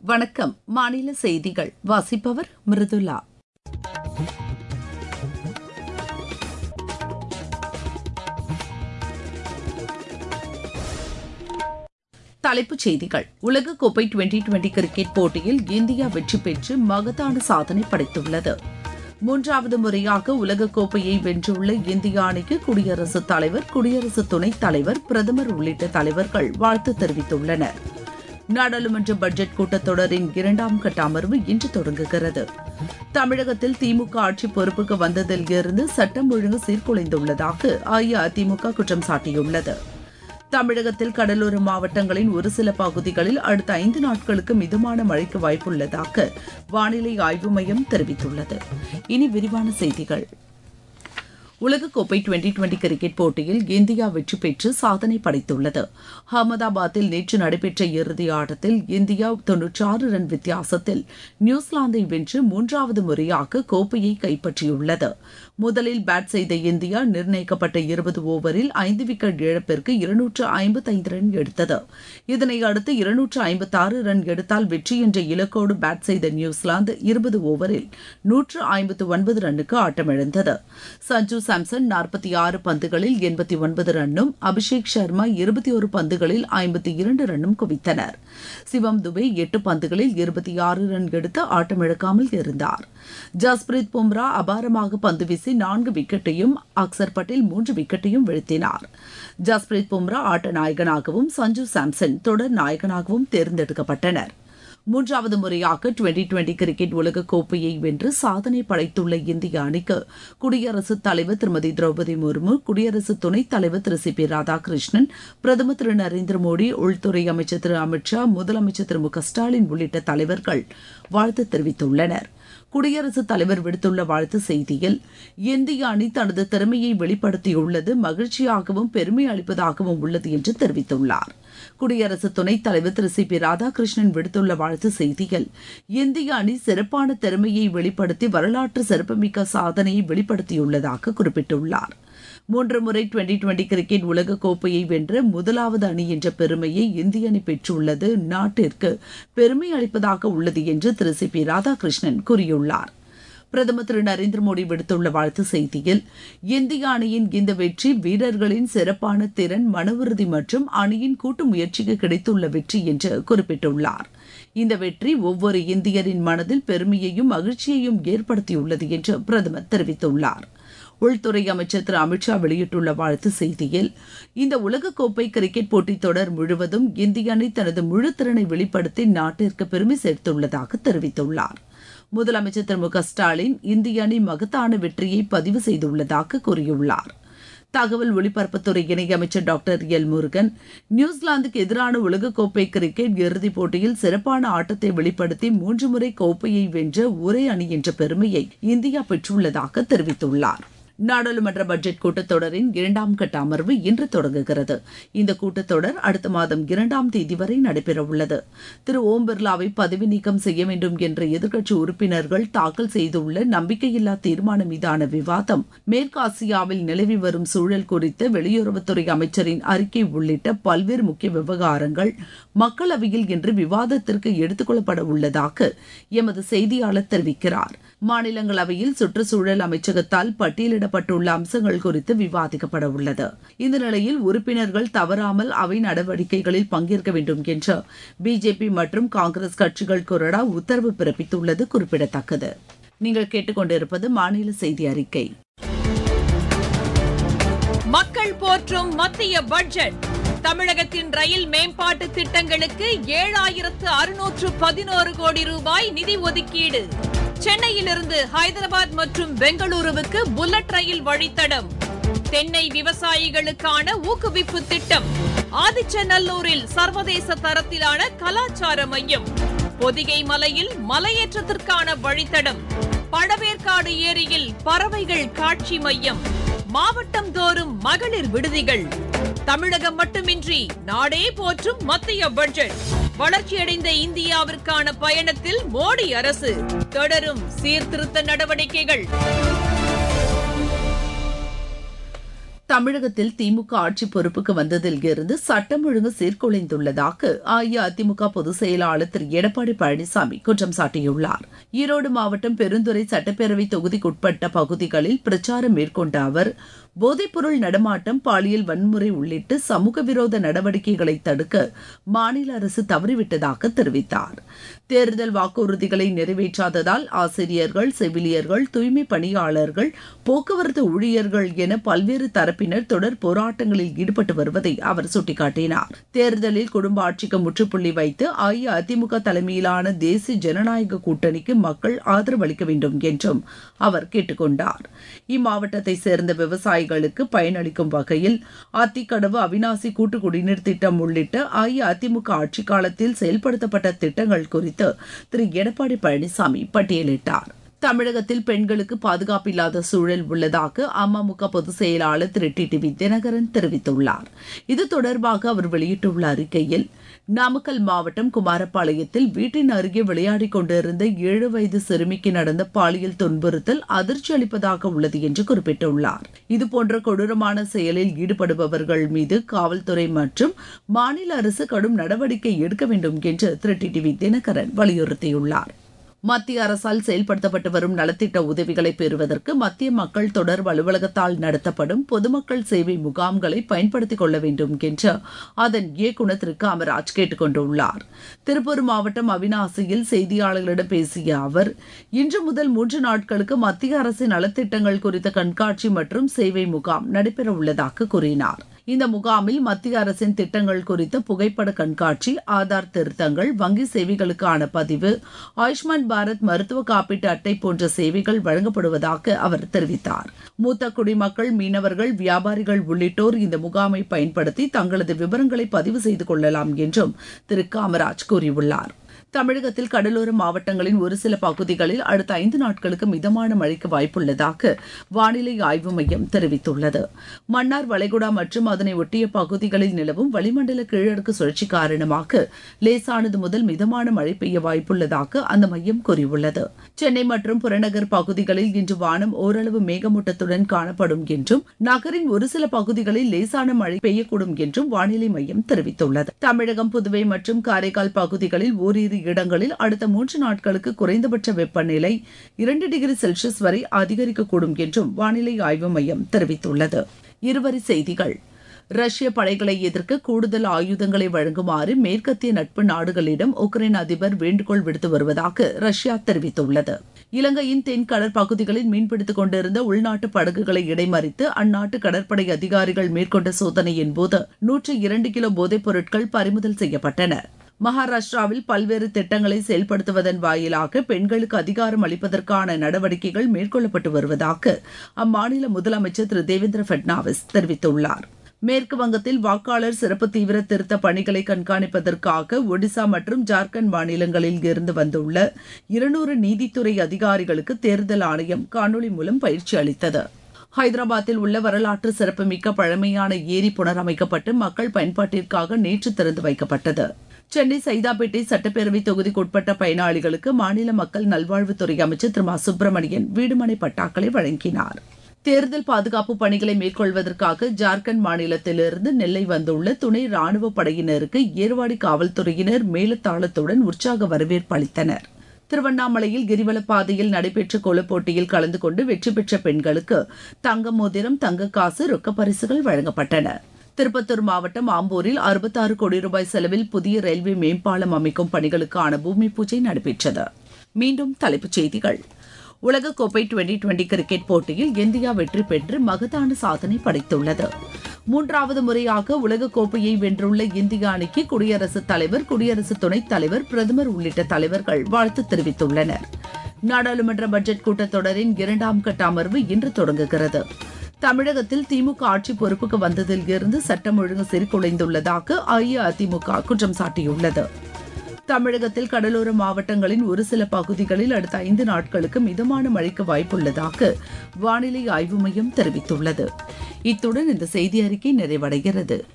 வணக்கம் மாநில செய்திகள் வாசிப்பவர் மிருதுலா தலைப்புச் செய்திகள் உலகக்கோப்பை டுவெண்டி டுவெண்டி கிரிக்கெட் போட்டியில் இந்தியா வெற்றி பெற்று மகத்தான சாதனை படைத்துள்ளது மூன்றாவது முறையாக உலகக்கோப்பையை வென்றுள்ள இந்திய அணிக்கு குடியரசுத் தலைவர் குடியரசு துணைத் தலைவர் பிரதமர் உள்ளிட்ட தலைவர்கள் வாழ்த்து தெரிவித்துள்ளனர் நாடாளுமன்ற பட்ஜெட் கூட்டத்தொடரின் இரண்டாம் கட்ட அமர்வு இன்று தொடங்குகிறது தமிழகத்தில் திமுக ஆட்சி பொறுப்புக்கு வந்ததில் இருந்து சட்டம் ஒழுங்கு சீர்குலைந்துள்ளதாக அஇஅதிமுக குற்றம் சாட்டியுள்ளது தமிழகத்தில் கடலோர மாவட்டங்களின் ஒரு சில பகுதிகளில் அடுத்த ஐந்து நாட்களுக்கு மிதமான மழைக்கு வாய்ப்புள்ளதாக வானிலை ஆய்வு மையம் தெரிவித்துள்ளது இனி விரிவான செய்திகள் உலகக்கோப்பை டுவெண்டி டுவெண்டி கிரிக்கெட் போட்டியில் இந்தியா வெற்றி பெற்று சாதனை படைத்துள்ளது அகமதாபாத்தில் நேற்று நடைபெற்ற இறுதி ஆட்டத்தில் இந்தியா தொன்னூற்றாறு ரன் வித்தியாசத்தில் நியூசிலாந்தை வென்று மூன்றாவது முறையாக கோப்பையை கைப்பற்றியுள்ளது முதலில் பேட் செய்த இந்தியா நிர்ணயிக்கப்பட்ட இருபது ஓவரில் ஐந்து விக்கெட் இழப்பிற்கு இருநூற்று ஐம்பத்தைந்து ரன் எடுத்தது இதனை அடுத்து இருநூற்று ஐம்பத்தாறு ரன் எடுத்தால் வெற்றி என்ற இலக்கோடு பேட் செய்த நியூசிலாந்து இருபது ஓவரில் நூற்று ஐம்பத்து ஒன்பது ரன்னுக்கு ஆட்டமிழந்தது சஞ்சு சாம்சன் நாற்பத்தி ஆறு பந்துகளில் எண்பத்தி ஒன்பது ரன்னும் அபிஷேக் சர்மா இருபத்தி ஒரு பந்துகளில் ஐம்பத்தி இரண்டு ரன்னும் குவித்தனர் சிவம் துபே எட்டு பந்துகளில் இருபத்தி ஆறு ரன் எடுத்து ஆட்டமிழக்காமல் இருந்தார் ஜஸ்பிரீத் பும்ரா அபாரமாக பந்து வீசி நான்கு விக்கெட்டையும் அக்சர் பட்டேல் மூன்று விக்கெட்டையும் வீழ்த்தினார் ஜஸ்பிரீத் பும்ரா ஆட்ட நாயகனாகவும் சஞ்சு சாம்சன் தொடர் நாயகனாகவும் தேர்ந்தெடுக்கப்பட்டனர் மூன்றாவது முறையாக டுவெண்டி டுவெண்டி கிரிக்கெட் உலக கோப்பையை வென்று சாதனை படைத்துள்ள இந்திய அணிக்கு குடியரசுத் தலைவர் திருமதி திரௌபதி முர்மு குடியரசு துணைத் தலைவர் திரு சி பி ராதாகிருஷ்ணன் பிரதமர் திரு நரேந்திர மோடி உள்துறை அமைச்சர் திரு அமித் ஷா முதலமைச்சர் திரு மு க ஸ்டாலின் உள்ளிட்ட தலைவர்கள் வாழ்த்து தெரிவித்துள்ளனர் குடியரசுத் தலைவர் விடுத்துள்ள வாழ்த்து செய்தியில் இந்திய அணி தனது திறமையை வெளிப்படுத்தியுள்ளது மகிழ்ச்சியாகவும் பெருமை அளிப்பதாகவும் உள்ளது என்று தெரிவித்துள்ளார் குடியரசு துணைத் தலைவர் திரு சி பி ராதாகிருஷ்ணன் விடுத்துள்ள வாழ்த்து செய்தியில் இந்திய அணி சிறப்பான திறமையை வெளிப்படுத்தி வரலாற்று சிறப்புமிக்க சாதனையை வெளிப்படுத்தியுள்ளதாக குறிப்பிட்டுள்ளார் மூன்று முறை டுவெண்டி டுவெண்டி கிரிக்கெட் உலக கோப்பையை வென்ற முதலாவது அணி என்ற பெருமையை இந்திய அணி பெற்றுள்ளது நாட்டிற்கு பெருமை அளிப்பதாக உள்ளது என்று திரு சி பி ராதாகிருஷ்ணன் கூறியுள்ளார் பிரதமர் திரு நரேந்திர மோடி விடுத்துள்ள வாழ்த்து செய்தியில் இந்திய அணியின் இந்த வெற்றி வீரர்களின் சிறப்பான திறன் மன உறுதி மற்றும் அணியின் கூட்டு முயற்சிக்கு கிடைத்துள்ள வெற்றி என்று குறிப்பிட்டுள்ளார் இந்த வெற்றி ஒவ்வொரு இந்தியரின் மனதில் பெருமையையும் மகிழ்ச்சியையும் ஏற்படுத்தியுள்ளது என்று பிரதமர் தெரிவித்துள்ளார் உள்துறை அமைச்சர் திரு அமித்ஷா வெளியிட்டுள்ள வாழ்த்து செய்தியில் இந்த உலகக்கோப்பை கிரிக்கெட் போட்டித் தொடர் முழுவதும் இந்திய அணி தனது முழு திறனை வெளிப்படுத்தி நாட்டிற்கு பெருமை சேர்த்துள்ளதாக தெரிவித்துள்ளார் முதலமைச்சர் திரு மு க ஸ்டாலின் இந்திய அணி மகத்தான வெற்றியை பதிவு செய்துள்ளதாக கூறியுள்ளார் தகவல் ஒலிபரப்புத்துறை இணையமைச்சர் டாக்டர் எல் முருகன் நியூசிலாந்துக்கு எதிரான உலகக்கோப்பை கிரிக்கெட் இறுதிப் போட்டியில் சிறப்பான ஆட்டத்தை வெளிப்படுத்தி மூன்று முறை கோப்பையை வென்ற ஒரே அணி என்ற பெருமையை இந்தியா பெற்றுள்ளதாக தெரிவித்துள்ளார் நாடாளுமன்ற பட்ஜெட் கூட்டத்தொடரின் இரண்டாம் கட்ட அமர்வு இன்று தொடங்குகிறது இந்த கூட்டத்தொடர் அடுத்த மாதம் இரண்டாம் தேதி வரை நடைபெறவுள்ளது திரு ஓம் பிர்லாவை பதவி நீக்கம் செய்ய வேண்டும் என்ற எதிர்க்கட்சி உறுப்பினர்கள் தாக்கல் செய்துள்ள நம்பிக்கையில்லா தீர்மானம் மீதான விவாதம் மேற்காசியாவில் நிலவி வரும் சூழல் குறித்து வெளியுறவுத்துறை அமைச்சரின் அறிக்கை உள்ளிட்ட பல்வேறு முக்கிய விவகாரங்கள் மக்களவையில் இன்று விவாதத்திற்கு எடுத்துக் கொள்ளப்பட உள்ளதாக எமது செய்தியாளர் தெரிவிக்கிறார் மாநிலங்களவையில் சுற்றுச்சூழல் அமைச்சகத்தால் பட்டியலிடப்பட்டுள்ள அம்சங்கள் குறித்து விவாதிக்கப்பட உள்ளது இந்த நிலையில் உறுப்பினர்கள் தவறாமல் அவை நடவடிக்கைகளில் பங்கேற்க வேண்டும் என்று பிஜேபி மற்றும் காங்கிரஸ் கட்சிகள் கொறடா உத்தரவு பிறப்பித்துள்ளது குறிப்பிடத்தக்கது நீங்கள் கேட்டுக்கொண்டிருப்பது மாநில செய்தி அறிக்கை மக்கள் போற்றும் மத்திய பட்ஜெட் தமிழகத்தின் ரயில் மேம்பாட்டு திட்டங்களுக்கு ஏழாயிரத்து அறுநூற்று பதினோரு கோடி ரூபாய் நிதி ஒதுக்கீடு சென்னையிலிருந்து ஹைதராபாத் மற்றும் பெங்களூருவுக்கு புல்லட் ரயில் வழித்தடம் தென்னை விவசாயிகளுக்கான ஊக்குவிப்பு திட்டம் ஆதிச்சநல்லூரில் சர்வதேச தரத்திலான கலாச்சார மையம் பொதிகை மலையில் மலையேற்றத்திற்கான வழித்தடம் பழவேற்காடு ஏரியில் பறவைகள் காட்சி மையம் மாவட்டம் தோறும் மகளிர் விடுதிகள் தமிழகம் மட்டுமின்றி நாடே போற்றும் மத்திய பட்ஜெட் வளர்ச்சியடைந்த இந்தியாவிற்கான பயணத்தில் மோடி அரசு தொடரும் சீர்திருத்த நடவடிக்கைகள் தமிழகத்தில் திமுக ஆட்சி பொறுப்புக்கு வந்ததில் இருந்து சட்டம் ஒழுங்கு சீர்குலைந்துள்ளதாக அஇஅதிமுக பொதுச் செயலாளர் திரு எடப்பாடி பழனிசாமி குற்றம் சாட்டியுள்ளார் ஈரோடு மாவட்டம் பெருந்துறை சட்டப்பேரவை தொகுதிக்குட்பட்ட பகுதிகளில் பிரச்சாரம் மேற்கொண்ட அவர் போதைப்பொருள் நடமாட்டம் பாலியல் வன்முறை உள்ளிட்ட சமூக விரோத நடவடிக்கைகளை தடுக்க மாநில அரசு தவறிவிட்டதாக தெரிவித்தார் தேர்தல் வாக்குறுதிகளை நிறைவேற்றாததால் ஆசிரியர்கள் செவிலியர்கள் தூய்மை பணியாளர்கள் போக்குவரத்து ஊழியர்கள் என பல்வேறு தரப்பினர் தொடர் போராட்டங்களில் ஈடுபட்டு வருவதை அவர் சுட்டிக்காட்டினார் தேர்தலில் குடும்ப ஆட்சிக்கு முற்றுப்புள்ளி வைத்து அஇஅதிமுக தலைமையிலான தேசிய ஜனநாயக கூட்டணிக்கு மக்கள் ஆதரவு அளிக்க வேண்டும் என்றும் அவர் கேட்டுக்கொண்டார் இம்மாவட்டத்தை சேர்ந்த விவசாயிகளுக்கு பயனளிக்கும் வகையில் அத்திக்கடவு அவினாசி கூட்டு குடிநீர் திட்டம் உள்ளிட்ட அஇஅதிமுக ஆட்சி காலத்தில் செயல்படுத்தப்பட்ட திட்டங்கள் குறித்து திரு எடப்பாடி பழனிசாமி பட்டியலிட்டார் தமிழகத்தில் பெண்களுக்கு பாதுகாப்பில்லாத சூழல் உள்ளதாக அமமுக பொதுச் செயலாளர் Thiru T T V Dhinakaran தெரிவித்துள்ளார் இது தொடர்பாக அவர் வெளியிட்டுள்ள அறிக்கையில் நாமக்கல் மாவட்டம் குமாரபாளையத்தில் வீட்டின் அருகே விளையாடிக் கொண்டிருந்த ஏழு வயது சிறுமிக்கு நடந்த பாலியல் துன்புறுத்தல் அதிர்ச்சி அளிப்பதாக உள்ளது என்று குறிப்பிட்டுள்ளார் இதுபோன்ற கொடூரமான செயலில் ஈடுபடுபவர்கள் மீது காவல்துறை மற்றும் மாநில அரசு கடும் நடவடிக்கை எடுக்க வேண்டும் என்று Thiru T T V Dhinakaran வலியுறுத்தியுள்ளார் மத்திய அரசால் செயல்படுத்தப்பட்டு வரும் நலத்திட்ட உதவிகளை பெறுவதற்கு மத்திய மக்கள் தொடர்பு அலுவலகத்தால் நடத்தப்படும் பொதுமக்கள் சேவை முகாம்களை பயன்படுத்திக் கொள்ள வேண்டும் என்று அதன் இயக்குநர் திரு காமராஜ் கேட்டுக் கொண்டுள்ளார் திருப்பூர் மாவட்டம் அவினாசியில் செய்தியாளர்களிடம் பேசிய அவர் இன்று முதல் மூன்று நாட்களுக்கு மத்திய அரசின் நலத்திட்டங்கள் குறித்த கண்காட்சி மற்றும் சேவை முகாம் நடைபெற உள்ளதாக கூறினார் இந்த முகாமில் மத்திய அரசின் திட்டங்கள் குறித்த புகைப்பட கண்காட்சி ஆதார் திருத்தங்கள் வங்கி சேவைகளுக்கான பதிவு ஆயுஷ்மான் பாரத் மருத்துவ காப்பீட்டு அட்டை போன்ற சேவைகள் வழங்கப்படுவதாக அவர் தெரிவித்தார் மூத்த குடிமக்கள் மீனவர்கள் வியாபாரிகள் உள்ளிட்டோர் இந்த முகாமை பயன்படுத்தி தங்களது விவரங்களை பதிவு செய்து கொள்ளலாம் என்றும் திரு காமராஜ் கூறியுள்ளார் தமிழகத்தில் கடலோர மாவட்டங்களின் ஒரு சில பகுதிகளில் அடுத்த ஐந்து நாட்களுக்கு மிதமான மழைக்கு வாய்ப்புள்ளதாக வானிலை ஆய்வு மையம் தெரிவித்துள்ளது மன்னார் வளைகுடா மற்றும் அதனை ஒட்டிய பகுதிகளில் நிலவும் வளிமண்டல கீழடுக்கு சுழற்சி காரணமாக லேசானது முதல் மிதமான மழை பெய்ய வாய்ப்புள்ளதாக அந்த மையம் கூறியுள்ளது சென்னை மற்றும் புறநகர் பகுதிகளில் இன்று வானம் ஓரளவு மேகமூட்டத்துடன் காணப்படும் என்றும் நகரின் ஒரு சில பகுதிகளில் லேசான மழை பெய்யக்கூடும் என்றும் வானிலை மையம் தெரிவித்துள்ளது தமிழகம் புதுவை மற்றும் காரைக்கால் பகுதிகளில் ஓரிரு இடங்களில் அடுத்த மூன்று நாட்களுக்கு குறைந்தபட்ச வெப்பநிலை இரண்டு டிகிரி செல்சியஸ் வரை அதிகரிக்கக்கூடும் என்றும் வானிலை ஆய்வு மையம் தெரிவித்துள்ளது இருவரி செய்திகள் ரஷ்ய படைகளை எதிர்க்க கூடுதல் ஆயுதங்களை வழங்குமாறு மேற்கத்திய நட்பு நாடுகளிடம் உக்ரைன் அதிபர் வேண்டுகோள் விடுத்து வருவதாக ரஷ்யா தெரிவித்துள்ளது இலங்கையின் தென் கடற்பகுதிகளில் மீன்பிடித்துக் கொண்டிருந்த உள்நாட்டு படகுகளை இடைமறித்து அந்நாட்டு கடற்படை அதிகாரிகள் மேற்கொண்ட சோதனையின் போது நூற்று இரண்டு கிலோ போதைப் பொருட்கள் பறிமுதல் செய்யப்பட்டன மகாராஷ்டிராவில் பல்வேறு திட்டங்களை செயல்படுத்துவதன் வாயிலாக பெண்களுக்கு அதிகாரம் அளிப்பதற்கான நடவடிக்கைகள் மேற்கொள்ளப்பட்டு வருவதாக அம்மாநில முதலமைச்சர் திரு தேவேந்திர பட்னாவிஸ் தெரிவித்துள்ளார் மேற்கு வங்கத்தில் வாக்காளர் சிறப்பு தீவிர திருத்த பணிகளை கண்காணிப்பதற்காக ஒடிசா மற்றும் ஜார்க்கண்ட் மாநிலங்களில் இருந்து வந்துள்ள இருநூறு நீதித்துறை அதிகாரிகளுக்கு தேர்தல் ஆணையம் காணொலி மூலம் பயிற்சி அளித்தது ஹைதராபாத்தில் உள்ள வரலாற்று சிறப்புமிக்க பழமையான ஏரி புனரமைக்கப்பட்டு மக்கள் பயன்பாட்டிற்காக நேற்று திறந்து வைக்கப்பட்டது சென்னை சைதாப்பேட்டை சட்டப்பேரவை தொகுதிக்குட்பட்ட பயனாளிகளுக்கு மாநில மக்கள் நல்வாழ்வுத்துறை அமைச்சர் திரு மா சுப்பிரமணியன் வீடுமனை பட்டாக்களை வழங்கினார் தேர்தல் பாதுகாப்பு பணிகளை மேற்கொள்வதற்காக ஜார்க்கண்ட் மாநிலத்திலிருந்து நெல்லை வந்துள்ள துணை ராணுவ படையினருக்கு ஏர்வாடி காவல்துறையினர் மேலத்தாளத்துடன் உற்சாக வரவேற்பு அளித்தனர் திருவண்ணாமலையில் கிரிவல பாதையில் நடைபெற்ற கோலப் போட்டியில் கலந்து கொண்டு வெற்றி பெற்ற பெண்களுக்கு தங்க மோதிரம் தங்க காசு ரொக்க பரிசுகள் வழங்கப்பட்டன திருப்பத்தூர் மாவட்டம் ஆம்பூரில் அறுபத்தாறு கோடி ரூபாய் செலவில் புதிய ரயில்வே மேம்பாலம் அமைக்கும் பணிகளுக்கான பூமி பூஜை நடைபெற்றது மீண்டும் தலைப்புச் செய்திகள் உலகக்கோப்பை டுவெண்டி டுவெண்டி கிரிக்கெட் போட்டியில் இந்தியா வெற்றி பெற்று மகத்தான சாதனை படைத்துள்ளது மூன்றாவது முறையாக உலகக்கோப்பையை வென்றுள்ள இந்திய அணிக்கு குடியரசுத் தலைவர் குடியரசு துணைத் தலைவர் பிரதமர் உள்ளிட்ட தலைவர்கள் வாழ்த்து தெரிவித்துள்ளனர் நாடாளுமன்ற பட்ஜெட் கூட்டத்தொடரின் இரண்டாம் கட்ட அமர்வு இன்று தொடங்குகிறது தமிழகத்தில் திமுக ஆட்சி பொறுப்புக்கு வந்ததில் இருந்து சட்டம் ஒழுங்கு சீர்குலைந்துள்ளதாக அஇஅதிமுக குற்றம் சாட்டியுள்ளது தமிழகத்தில் கடலோர மாவட்டங்களின் ஒரு சில பகுதிகளில் அடுத்த ஐந்து நாட்களுக்கு மிதமான மழைக்கு வாய்ப்புள்ளதாக வானிலை ஆய்வு மையம் தெரிவித்துள்ளது இத்துடன் இந்த செய்தி அறிக்கை நிறைவடைகிறது